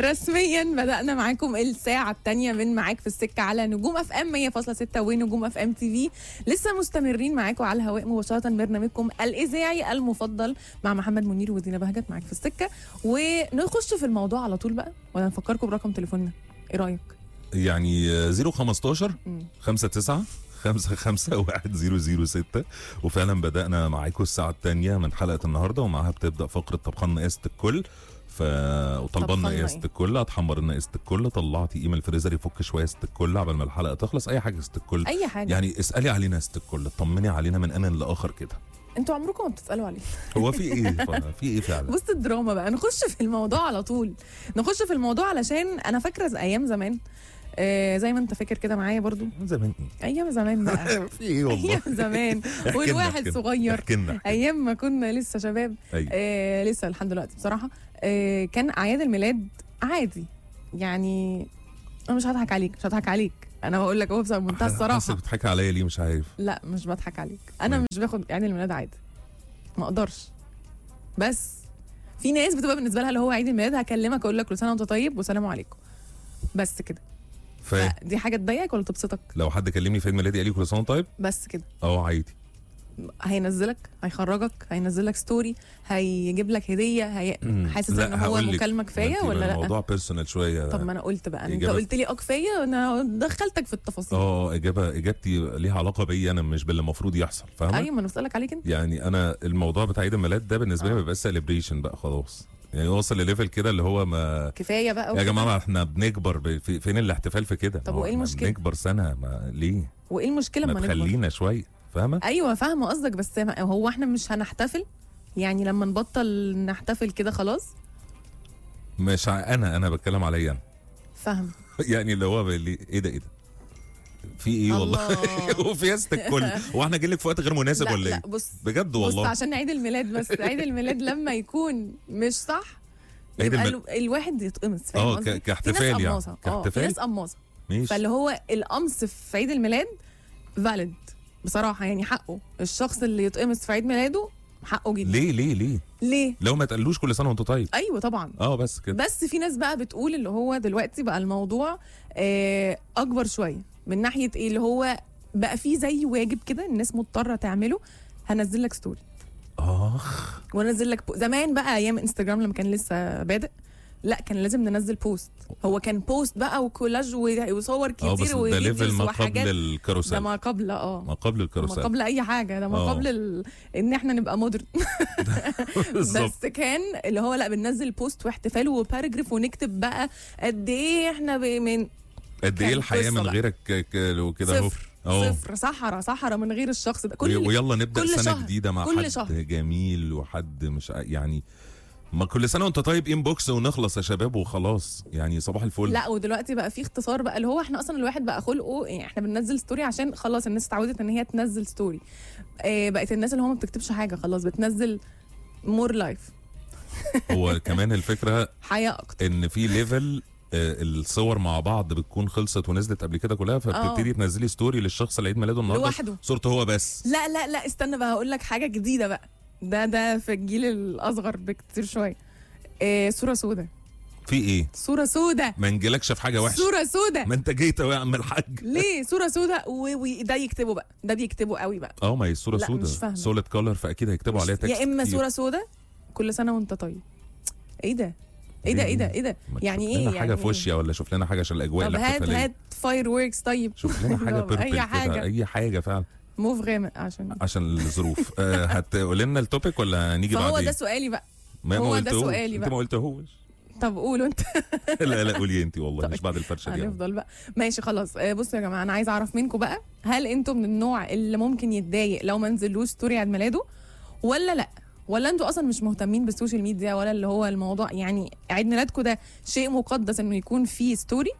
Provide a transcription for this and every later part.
رسميا بدأنا معاكم الساعة الثانية من معاك في السكة على نجوم اف ام 100.6 ونجوم اف ام تي في لسه مستمرين معاكم على الهواء مباشرة برنامجكم الإذاعي المفضل مع محمد منير ودينا بهجت معاك في السكة ونخش في الموضوع على طول بقى ولا نفكركم برقم تليفوننا ايه رأيك؟ يعني 015 مم. 59 خمسة خمسة واحد زيرو زيرو ستة وفعلا بدأنا معاكم الساعة الثانية من حلقة النهاردة ومعاها بتبدأ فقرة طبخنا قياسة الكل ف وطلبنا طبخنا قياسة إيه؟ الكل هتحمر لنا قياسة الكل طلعتي ايه من الفريزر يفك شوية قياسة الكل قبل ما الحلقة تخلص أي حاجة قياسة الكل أي حاجة يعني اسألي علينا قياسة الكل طمني علينا من آن لآخر كده انتوا عمركم ما بتسألوا عليه هو في ايه ف- في ايه فعلا بص الدراما بقى نخش في الموضوع على طول نخش في الموضوع علشان انا فاكره زي ايام زمان آه زي ما انت فاكر كده معايا برضو زمان ايام زمان بقى ايه في ايه والله ايام زمان احكي لنا، والواحد احكي لنا، صغير احكي لنا ايام ما كنا لسه شباب أيوة. آه لسه لحد دلوقتي بصراحه آه كان اعياد الميلاد عادي يعني انا مش هضحك عليك مش هضحك عليك انا بقول لك اهو بمنتهى حاسس الصراحه بتضحكي عليا ليه مش عارف لا مش بضحك عليك انا مم. مش باخد عيد الميلاد عادي ما اقدرش بس في ناس بتبقى بالنسبه لها اللي هو عيد الميلاد هكلمك اقول لك كل سنه وانت طيب والسلام عليكم بس كده فاهم دي حاجه تضايقك ولا تبسطك لو حد كلمني في عيد ميلادي قال لي كل سنه وأنت طيب بس كده اه عادي هينزلك هيخرجك هينزلك ستوري هيجيب لك هديه هي... حاسس لا، ان هو هقول لك. مكالمه كفايه انت ولا لا الموضوع بيرسونال شويه طب ما انا قلت بقى انت إجابة- قلت لي اه كفايه انا دخلتك في التفاصيل اه اجابه اجابتي ليها علاقه بيا انا مش باللي المفروض يحصل فاهمه ايوه ما انا بسالك عليك انت يعني انا الموضوع بتاع عيد الميلاد ده بالنسبه لي آه. ما بيبقاش سيلبريشن بقى خلاص يعني وصل لليفل كده اللي هو ما كفايه بقى يا وكده. جماعه احنا بنكبر ب- في- فين الاحتفال في كده طب ما هو وإيه إحنا المشكلة؟ بنكبر سنه ما ليه وايه المشكله ما لما نكبر تخلينا شويه فاهمه ايوه فاهمه قصدك بس ما- هو احنا مش هنحتفل يعني لما نبطل نحتفل كده خلاص مش ع- انا انا بتكلم عليا انا فاهم يعني اللي هو اللي ايه ده ايه ده في ايه والله الله. وفي ياست الكل هو احنا جايين لك في وقت غير مناسب لا ولا لا ايه بص بجد بص والله عشان عيد الميلاد بس عيد الميلاد لما يكون مش صح عيد يبقى الميلاد- ال- الواحد يتقمص فاهم اه قصدي؟ ك- كاحتفال يعني في ناس قماصه اه في كاحتفال ناس قماصه ماشي فاللي هو القمص في عيد الميلاد فاليد بصراحه يعني حقه الشخص اللي يتقمص في عيد ميلاده حقه جدا ليه ليه ليه ليه لو ما تقلوش كل سنه وانت طيب ايوه طبعا اه بس كده بس في ناس بقى بتقول اللي هو دلوقتي بقى الموضوع آه، اكبر شويه من ناحيه ايه اللي هو بقى في زي واجب كده الناس مضطره تعمله هنزل لك ستوري اخ وانزل لك بو... زمان بقى ايام انستجرام لما كان لسه بادئ لا كان لازم ننزل بوست هو كان بوست بقى وكولاج و- وصور اه بس كتير ده ليفل وفيديوز ما وحاجات قبل ده الكاروسيل ما قبل اه ما قبل ما الكاروسيل قبل اي حاجه ده ما آه. قبل ال... ان احنا نبقى مودرن بالظبط بس كان اللي هو لا بننزل بوست واحتفال وباراجراف ونكتب بقى قد ايه احنا ب- من قد كان ايه الحياه قصة من بقى. غيرك ك- ك- وكده اهو صفر اه صفر صحراء صحراء من غير الشخص ده وي- كل ويلا نبدا كل سنه شهر. جديده مع كل حد شهر. جميل وحد مش ع- يعني ما كل سنه وانت طيب انبوكس ونخلص يا شباب وخلاص يعني صباح الفل لا ودلوقتي بقى في اختصار بقى اللي هو احنا اصلا الواحد بقى خلقه يعني احنا بننزل ستوري عشان خلاص الناس اتعودت ان هي تنزل ستوري اه بقت الناس اللي هو ما بتكتبش حاجه خلاص بتنزل مور لايف هو كمان الفكره حياه اكتر ان في ليفل آه، الصور مع بعض بتكون خلصت ونزلت قبل كده كلها فبتبتدي تنزلي ستوري للشخص اللي عيد ميلاده النهارده لوحده. صورته هو بس لا لا لا استنى بقى هقول لك حاجه جديده بقى ده ده في الجيل الاصغر بكتير شويه اه صوره سودة في ايه صوره سودة ما نجيلكش في حاجه وحشه صوره سودة ما انت جيت اهو يا عم الحاج ليه صوره سودة وده يكتبوا بقى ده بيكتبوا قوي بقى اه ما هي الصوره لا، سودة مش فاهمة. سوليد كولر فاكيد هيكتبوا عليها تكست يا اما كتير. صوره سودة كل سنه وانت طيب ايه ده ايه ده ايه ده ايه ده ما يعني تشوف ايه لنا حاجه يعني في إيه؟ وشيا ولا شوف لنا حاجه عشان الاجواء طب هات الاحتفاليه هات فاير ووركس طيب شوف لنا حاجه طب بيربل أي كده حاجة. اي حاجه فعلا موف غامق عشان عشان الظروف آه هتقول لنا التوبيك ولا نيجي فهو بعدين ده سؤالي بقى ما ما هو ده قلتهوش. سؤالي انت بقى. ما قلتهوش طب قولوا انت لا لا قولي انت والله طيب. مش بعد الفرشه دي هنفضل بقى ماشي خلاص آه، بصوا يا جماعه انا عايزه اعرف منكم بقى هل انتم من النوع اللي ممكن يتضايق لو ما نزلوش ستوري عيد ميلاده ولا لا ولا انتوا اصلا مش مهتمين بالسوشيال ميديا ولا اللي هو الموضوع يعني عيد ميلادكم ده شيء مقدس انه يكون فيه ستوري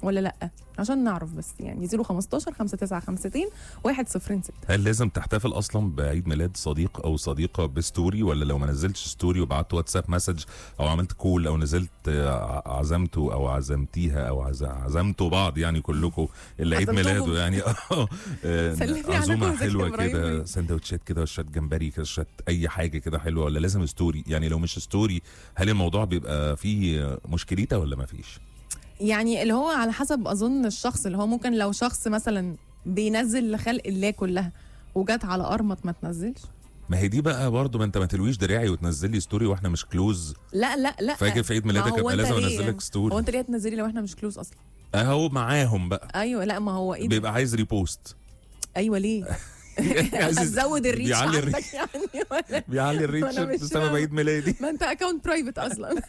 ولا لا عشان نعرف بس يعني 015 5952 106 هل لازم تحتفل اصلا بعيد ميلاد صديق او صديقه بستوري ولا لو ما نزلتش ستوري وبعت واتساب مسج او عملت كول او نزلت آه، عزمته او عزمتيها او عز- عزمتوا بعض يعني كلكم اللي عيد عزمتوهم. ميلاده يعني اه آه، سلمي على عزومه جوزك يا حلوه إبراهيم. كده سندوتشات كده وشات جمبري كده شات اي حاجه كده حلوه ولا لازم ستوري يعني لو مش ستوري هل الموضوع بيبقى فيه مشكلته ولا ما فيش يعني اللي هو على حسب اظن الشخص اللي هو ممكن لو شخص مثلا بينزل لخلق الله كلها وجت على قرمط ما تنزلش ما هي دي بقى برضه ما انت ما تلويش دراعي وتنزل لي ستوري واحنا مش كلوز لا لا لا فاجي في عيد ما ميلادك هو ابقى أنت لازم ليه انزل يعني؟ لك ستوري هو انت ليه هتنزلي لو احنا مش كلوز اصلا اهو معاهم بقى ايوه لا ما هو ايه ده؟ بيبقى عايز ريبوست ايوه ليه عايز- هتزود الريتش بيعلي الريتش عندك يعني ولا بيعلي الريتش وأنا مش بسبب فاهمة. عيد ميلادي ما انت اكونت برايفت اصلا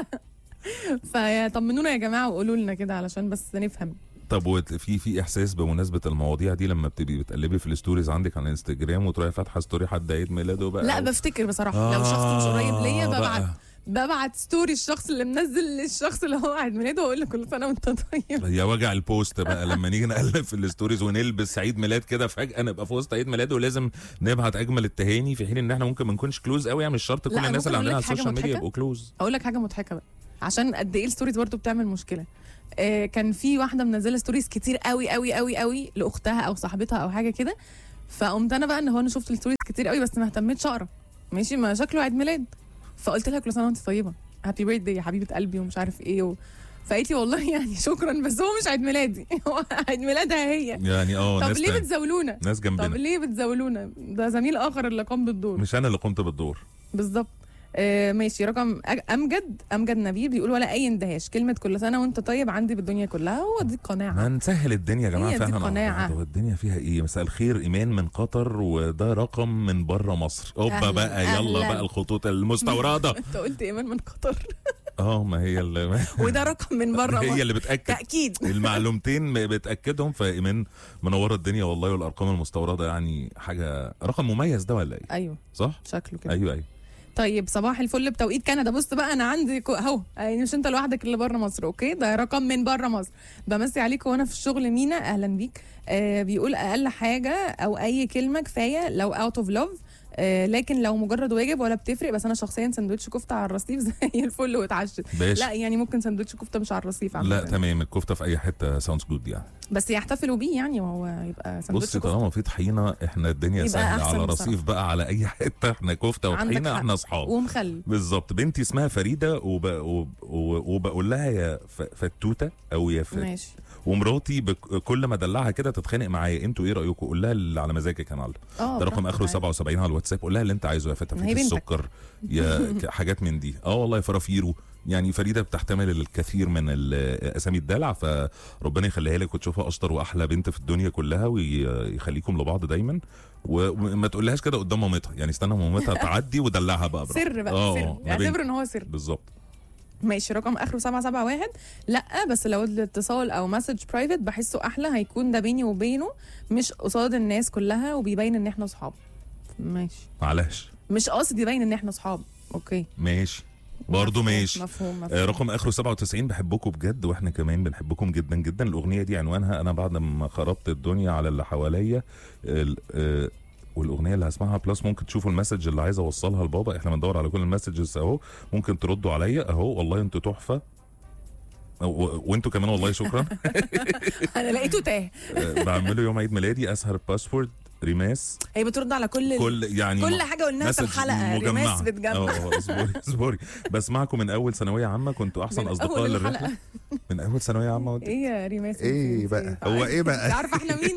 فطمنونا يا جماعه وقولوا لنا كده علشان بس نفهم طب وت- في في احساس بمناسبه المواضيع دي لما بتبقي بتقلبي في الستوريز عندك على الانستجرام وتروحي فاتحه ستوري حد عيد ميلاده بقى لا بفتكر بصراحه لو شخص مش قريب ليا آه، ببعت بقى. ببعت ستوري الشخص اللي منزل للشخص اللي هو عيد ميلاده واقول له كل سنه وانت طيب يا وجع البوست بقى لما نيجي نقلب في الستوريز ونلبس عيد ميلاد كده فجاه نبقى في وسط عيد ميلاد ولازم نبعت اجمل التهاني في حين ان احنا ممكن ما نكونش كلوز قوي يعني مش شرط كل لا، الناس ممكن اللي أقول عاملينها لك على حاجة السوشيال ميديا مضحكة؟ يبقوا كلوز اقول لك حاجه مضحكه بقى عشان قد ايه الستوريز برضو بتعمل مشكله آه كان في واحده منزله ستوريز كتير قوي قوي قوي قوي لاختها او صاحبتها او حاجه كده فقمت انا بقى ان هو انا شفت الستوريز كتير قوي بس ما اهتمتش اقرا ماشي ما شكله عيد ميلاد فقلت لها كل سنه وانت طيبه هابي بيرث داي يا حبيبه قلبي ومش عارف ايه و... فقالت لي والله يعني شكرا بس هو مش عيد ميلادي هو عيد ميلادها هي يعني اه طب ناس ليه تانية. بتزاولونا ناس طب جنبنا ليه بتزاولونا ده زميل اخر اللي قام بالدور مش انا اللي قمت بالدور بالظبط آه ماشي رقم أج- امجد امجد نبيل بيقول ولا اي اندهاش كلمه كل سنه وانت طيب عندي بالدنيا كلها هو دي قناعه ما نسهل الدنيا يا جماعه هي دي فعلا قناعة. هو الدنيا فيها ايه مساء الخير ايمان من قطر وده رقم من بره مصر اوبا أهلاً، بقى يلا أهلاً. بقى الخطوط المستورده انت قلت ايمان من قطر اه ما هي اللي وده رقم من بره هي مصر. اللي بتاكد تاكيد المعلومتين بتاكدهم فايمان منوره الدنيا والله والارقام المستورده يعني حاجه رقم مميز ده ولا ايه ايوه صح شكله كده ايوه ايوه طيب صباح الفل بتوقيت كندا بص بقى انا عندي كو- اهو يعني مش انت لوحدك اللي بره مصر اوكي ده رقم من بره مصر بمسي عليك وانا في الشغل مينا اهلا بيك آه بيقول اقل حاجه او اي كلمه كفايه لو اوت اوف لاف آه لكن لو مجرد واجب ولا بتفرق بس انا شخصيا سندوتش كفته على الرصيف زي الفل واتعشت باشا لا يعني ممكن سندوتش كفته مش على الرصيف عامة. لا تمام الكفته في اي حته ساوندز جود يعني بس يحتفلوا بيه يعني وهو يبقى سندوتش بصي كفته طالما في طحينه احنا الدنيا يبقى سهله أحسن على بصراحة. رصيف بقى على اي حته احنا كفته عندك وطحينه حق. احنا اصحاب ومخلل بالظبط بنتي اسمها فريده وب... وب... وبقول لها يا ف... فتوته او يا ف... ماشي ومراتي بك... كل ما ادلعها كده تتخانق معايا انتوا ايه رايكم قول لها اللي على مزاجك يا معلم اه ده رقم براحتك اخره عادي. 77 على الواتساب قول لها اللي انت عايزه يا فتى ما هي فيه بنتك. السكر يا ك- حاجات من دي اه والله فرافيرو يعني فريده بتحتمل الكثير من ال- اسامي الدلع فربنا يخليها لك وتشوفها اشطر واحلى بنت في الدنيا كلها ويخليكم لبعض دايما و- وما تقولهاش كده قدام مامتها يعني استنى مامتها تعدي ودلعها بقى براحتك. سر بقى اه سر ما بين- اعتبر ان هو سر بالظبط ماشي رقم اخره 771 لا بس لو الاتصال او مسج برايفت بحسه احلى هيكون ده بيني وبينه مش قصاد الناس كلها وبيبين ان احنا صحاب ماشي معلش مش قاصد يبين ان احنا صحاب اوكي ماشي برضه مفهوم، ماشي مفهوم مفهوم آه، رقم اخره 97 بحبكم بجد واحنا كمان بنحبكم جدا جدا الاغنيه دي عنوانها انا بعد ما خربت الدنيا على اللي حواليا ال- آه، والاغنيه اللي هسمعها بلس ممكن تشوفوا المسج اللي عايز اوصلها لبابا احنا بندور على كل المسجز اهو ممكن تردوا عليا اهو والله انتوا تحفه و- و- وانتوا كمان والله شكرا انا لقيته تاه آه، بعمله يوم عيد ميلادي اسهر باسورد ريماس هي بترد على كل كل يعني كل حاجه قلناها في مسج الحلقه مجمعة. ريماس بتجمع اه آه، اصبري اصبري بسمعكم من اول ثانويه عامه كنتوا احسن من اصدقاء أول للرحله الحلقة. من اول ثانويه عامه وانت ايه يا ريماس ايه انت- بقى انت هو عارف- ايه انت بقى عارفه احنا مين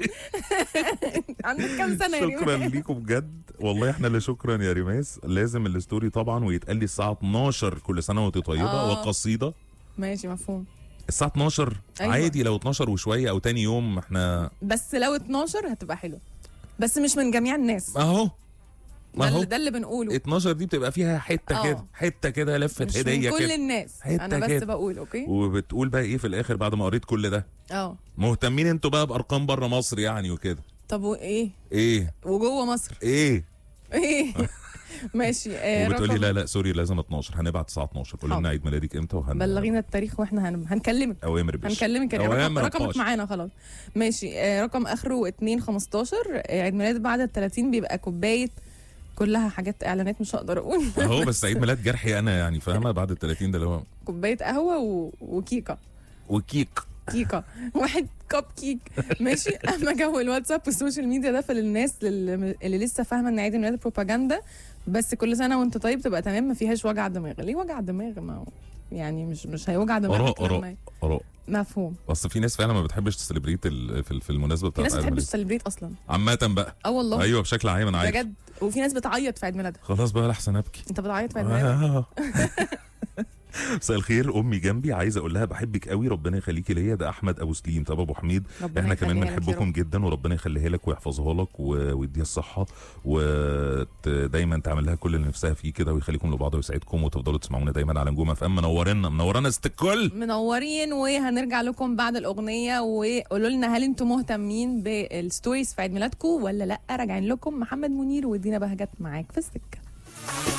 عندك كام سنه يا شكرا ريماس ليكم بجد والله احنا اللي شكرا يا ريماس لازم الستوري طبعا ويتقال لي الساعه 12 كل سنه وانت طيبه آه. وقصيده ماشي مفهوم الساعه 12 أيوة. عادي لو 12 وشويه او تاني يوم احنا بس لو 12 هتبقى حلوه بس مش من جميع الناس اهو ما ده هو اللي, ده اللي بنقوله 12 دي بتبقى فيها حته آه. كده حته كده لفه مش هديه من كل كده الناس حتة انا بس كده. بقول اوكي وبتقول بقى ايه في الاخر بعد ما قريت كل ده اه مهتمين انتوا بقى بارقام بره مصر يعني وكده طب وايه ايه وجوه مصر ايه ايه ماشي آه، وبتقولي رقم- لا لا سوري لازم 12 هنبعت الساعه 12 قولي لنا حاضر. عيد ميلادك امتى وهن بلغينا التاريخ واحنا هن... هنكلمك اوامر باشا هنكلمك يا رقم أوامر رقمك الطاش. معانا خلاص ماشي آه، رقم اخره 2 15 آه، عيد ميلاد بعد ال 30 بيبقى كوبايه كلها حاجات اعلانات مش هقدر اقول اهو بس عيد ميلاد جرحي انا يعني فاهمه بعد ال 30 ده اللي هو كوبايه قهوه و... وكيكه وكيك كيكه واحد كوب كيك ماشي اما جو الواتساب والسوشيال ميديا ده فللناس اللي, اللي لسه فاهمه ان عيد الميلاد بروباجندا بس كل سنه وانت طيب تبقى تمام ما فيهاش وجع دماغ ليه وجع دماغ ما هو يعني مش مش هيوجع دماغك آراء- آراء. لما- اراء مفهوم اصل في ناس فعلا ما بتحبش تسليبريت ال- في في المناسبه في بتاعت ناس ما عيد بتحبش الميلاد. تسليبريت اصلا عامه بقى اه والله ايوه بشكل عام انا عارف بجد وفي ناس بتعيط في عيد ميلادها خلاص بقى لحسن ابكي انت بتعيط في عيد ميلادك آه. مساء الخير امي جنبي عايزه اقول لها بحبك قوي ربنا يخليكي ليا ده احمد ابو سليم طب ابو حميد ربنا احنا كمان يخليها لك يا بنحبكم رب. جدا وربنا يخليها لك ويحفظها لك و- ويديها الصحه ودايما تعمل لها كل اللي نفسها فيه كده ويخليكم لبعض ويسعدكم وتفضلوا تسمعونا دايما على نجوم اف ام منورنا منورانا ست الكل منورين وهنرجع لكم بعد الاغنيه وقولوا لنا هل انتم مهتمين بالستوريز في عيد ميلادكم ولا لا راجعين لكم محمد منير ودينا بهجت معاك في السكه